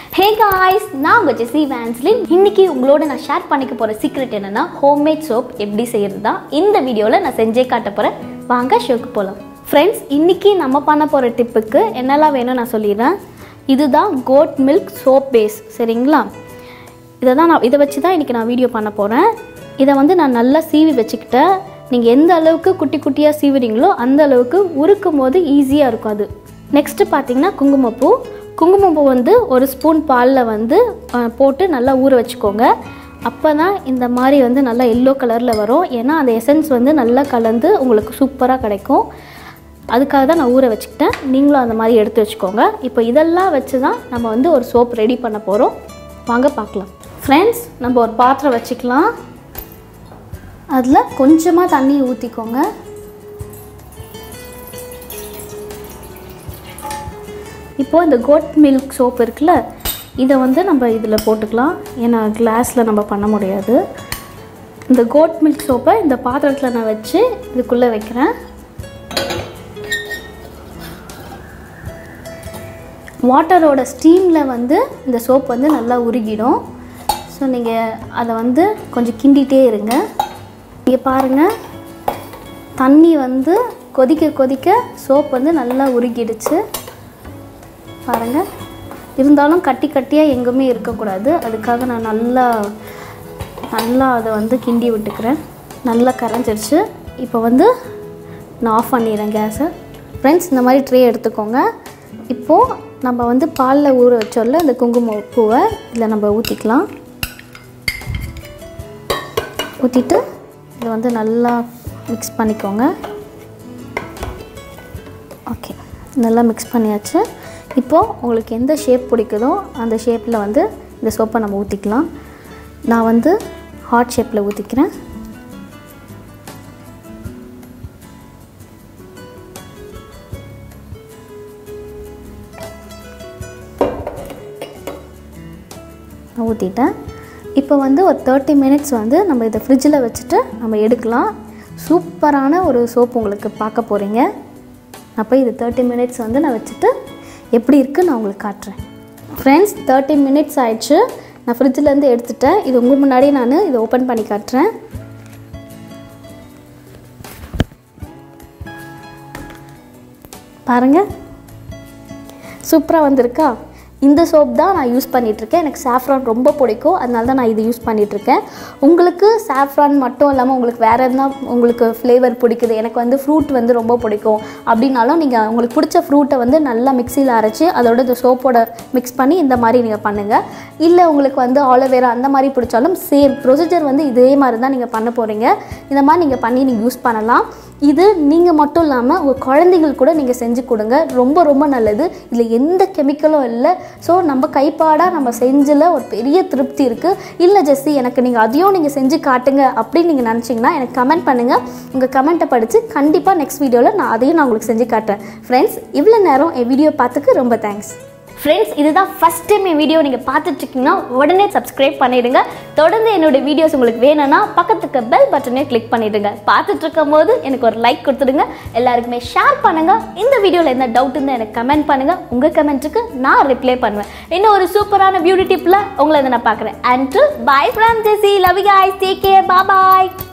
hey guys நான் உங்கள் ஜெஸி வேன்ஸ்லின் இன்னைக்கு உங்களோட நான் ஷேர் பண்ணிக்க போகிற சீக்ரெட் என்னன்னா ஹோம்மேட் சோப் எப்படி செய்யறது தான் இந்த வீடியோவில் நான் செஞ்சே காட்ட போகிறேன் வாங்க ஷோக்கு போகலாம் ஃப்ரெண்ட்ஸ் இன்னைக்கு நம்ம பண்ண போகிற டிப்புக்கு என்னெல்லாம் வேணும் நான் சொல்லிடுறேன் இதுதான் கோட் மில்க் சோப் பேஸ் சரிங்களா இதை தான் நான் இதை வச்சு தான் இன்றைக்கி நான் வீடியோ பண்ண போகிறேன் இதை வந்து நான் நல்லா சீவி வச்சுக்கிட்டேன் நீங்கள் எந்த அளவுக்கு குட்டி குட்டியாக சீவுறீங்களோ அந்த அளவுக்கு உருக்கும் போது ஈஸியாக இருக்கும் அது நெக்ஸ்ட்டு பார்த்தீங்கன்னா குங்குமப்பூ குங்குமப்பூ வந்து ஒரு ஸ்பூன் பாலில் வந்து அஹ், போட்டு நல்லா ஊற வச்சுக்கோங்க அப்போ தான் இந்த மாதிரி வந்து நல்லா எல்லோ கலரில் வரும் ஏன்னா அந்த எசன்ஸ் வந்து நல்லா கலந்து உங்களுக்கு சூப்பராக கிடைக்கும் அதுக்காக தான் நான் ஊற வச்சுக்கிட்டேன் நீங்களும் அந்த மாதிரி எடுத்து வச்சுக்கோங்க இப்போ இதெல்லாம் வச்சு தான் நம்ம வந்து ஒரு சோப் ரெடி பண்ண போகிறோம் வாங்க பார்க்கலாம் ஃப்ரெண்ட்ஸ் நம்ம ஒரு பாத்திரம் வச்சுக்கலாம் அதில் கொஞ்சமாக தண்ணி ஊற்றிக்கோங்க இப்போது இந்த கோட் மில்க் சோப் இருக்குல்ல இதை வந்து நம்ம இதில் போட்டுக்கலாம் ஏன்னா கிளாஸில் நம்ம பண்ண முடியாது இந்த கோட் மில்க் சோப்பை இந்த பாத்திரத்தில் நான் வச்சு இதுக்குள்ளே வைக்கிறேன் வாட்டரோட ஸ்டீமில் வந்து இந்த சோப் வந்து நல்லா உருகிடும் ஸோ நீங்கள் அதை வந்து கொஞ்சம் கிண்டிகிட்டே இருங்க நீங்கள் பாருங்கள் தண்ணி வந்து கொதிக்க கொதிக்க சோப் வந்து நல்லா உருகிடுச்சு பாருங்கள் இருந்தாலும் கட்டி கட்டியாக எங்குமே இருக்கக்கூடாது அதுக்காக நான் நல்லா நல்லா அதை வந்து கிண்டி விட்டுக்கிறேன் நல்லா கரைஞ்சிருச்சு இப்போ வந்து நான் ஆஃப் பண்ணிடுறேன் கேஸை ஃப்ரெண்ட்ஸ் இந்த மாதிரி ட்ரே எடுத்துக்கோங்க இப்போது நம்ம வந்து பாலில் ஊற வச்சோல்ல இந்த குங்கும பூவை இதில் நம்ம ஊற்றிக்கலாம் ஊற்றிட்டு இதை வந்து நல்லா மிக்ஸ் பண்ணிக்கோங்க ஓகே நல்லா மிக்ஸ் பண்ணியாச்சு இப்போது உங்களுக்கு எந்த ஷேப் பிடிக்குதோ அந்த ஷேப்பில் வந்து இந்த சோப்பை நம்ம ஊற்றிக்கலாம் நான் வந்து ஹார்ட் ஷேப்பில் ஊற்றிக்கிறேன் நான் ஊற்றிட்டேன் இப்போ வந்து ஒரு தேர்ட்டி மினிட்ஸ் வந்து நம்ம இதை ஃப்ரிட்ஜில் வச்சுட்டு நம்ம எடுக்கலாம் சூப்பரான ஒரு சோப் உங்களுக்கு பார்க்க போகிறீங்க அப்போ இது தேர்ட்டி மினிட்ஸ் வந்து நான் வச்சுட்டு எப்படி இருக்குன்னு நான் உங்களுக்கு காட்டுறேன் ஃப்ரெண்ட்ஸ் தேர்ட்டி மினிட்ஸ் ஆயிடுச்சு நான் ஃப்ரிட்ஜிலேருந்து எடுத்துட்டேன் இது உங்களுக்கு முன்னாடி நான் இதை ஓப்பன் பண்ணி காட்டுறேன் பாருங்கள் சூப்பராக வந்திருக்கா இந்த சோப் தான் நான் யூஸ் பண்ணிகிட்ருக்கேன் எனக்கு சாஃப்ரான் ரொம்ப பிடிக்கும் அதனால தான் நான் இது யூஸ் பண்ணிகிட்ருக்கேன் உங்களுக்கு சாஃப்ரான் மட்டும் இல்லாமல் உங்களுக்கு வேறு எதுனா உங்களுக்கு ஃப்ளேவர் பிடிக்குது எனக்கு வந்து ஃப்ரூட் வந்து ரொம்ப பிடிக்கும் அப்படின்னாலும் நீங்கள் உங்களுக்கு பிடிச்ச ஃப்ரூட்டை வந்து நல்லா மிக்சியில் அரைச்சி அதோட இந்த சோப்போட மிக்ஸ் பண்ணி இந்த மாதிரி நீங்கள் பண்ணுங்கள் இல்லை உங்களுக்கு வந்து ஆலோவேரா அந்த மாதிரி பிடிச்சாலும் சேம் ப்ரொசீஜர் வந்து இதே மாதிரி தான் நீங்கள் பண்ண போகிறீங்க இந்த மாதிரி நீங்கள் பண்ணி நீங்கள் யூஸ் பண்ணலாம் இது நீங்கள் மட்டும் இல்லாமல் உங்கள் குழந்தைகள் கூட நீங்கள் செஞ்சு கொடுங்க ரொம்ப ரொம்ப நல்லது இதில் எந்த கெமிக்கலும் இல்லை ஸோ நம்ம கைப்பாடாக நம்ம செஞ்சில் ஒரு பெரிய திருப்தி இருக்குது இல்லை ஜெஸ்ஸி எனக்கு நீங்கள் அதையும் நீங்கள் செஞ்சு காட்டுங்க அப்படின்னு நீங்கள் நினச்சிங்கன்னா எனக்கு கமெண்ட் பண்ணுங்கள் உங்கள் கமெண்ட்டை படித்து கண்டிப்பாக நெக்ஸ்ட் வீடியோவில் நான் அதையும் நான் உங்களுக்கு செஞ்சு காட்டுறேன் ஃப்ரெண்ட்ஸ் இவ்வளோ நேரம் என் வீடியோ பார்த்துக்கு ரொம்ப தேங்க்ஸ் ஃப்ரெண்ட்ஸ் இதுதான் ஃபஸ்ட் டைம் என் வீடியோ நீங்கள் பார்த்துட்டு இருக்கீங்கன்னா உடனே சப்ஸ்கிரைப் பண்ணிடுங்க தொடர்ந்து என்னோட வீடியோஸ் உங்களுக்கு வேணும்னா பக்கத்துக்கு பெல் பட்டனே கிளிக் பண்ணிடுங்க பார்த்துட்டு இருக்கும் போது எனக்கு ஒரு லைக் கொடுத்துடுங்க எல்லாருக்குமே ஷேர் பண்ணுங்க இந்த வீடியோவில் என்ன டவுட் இருந்தால் எனக்கு கமெண்ட் பண்ணுங்க உங்கள் கமெண்ட்டுக்கு நான் ரிப்ளை பண்ணுவேன் இன்னும் ஒரு சூப்பரான பியூட்டி டிப்பில் உங்களை இதை நான் பார்க்குறேன் and bye from Jessy love you guys take care bye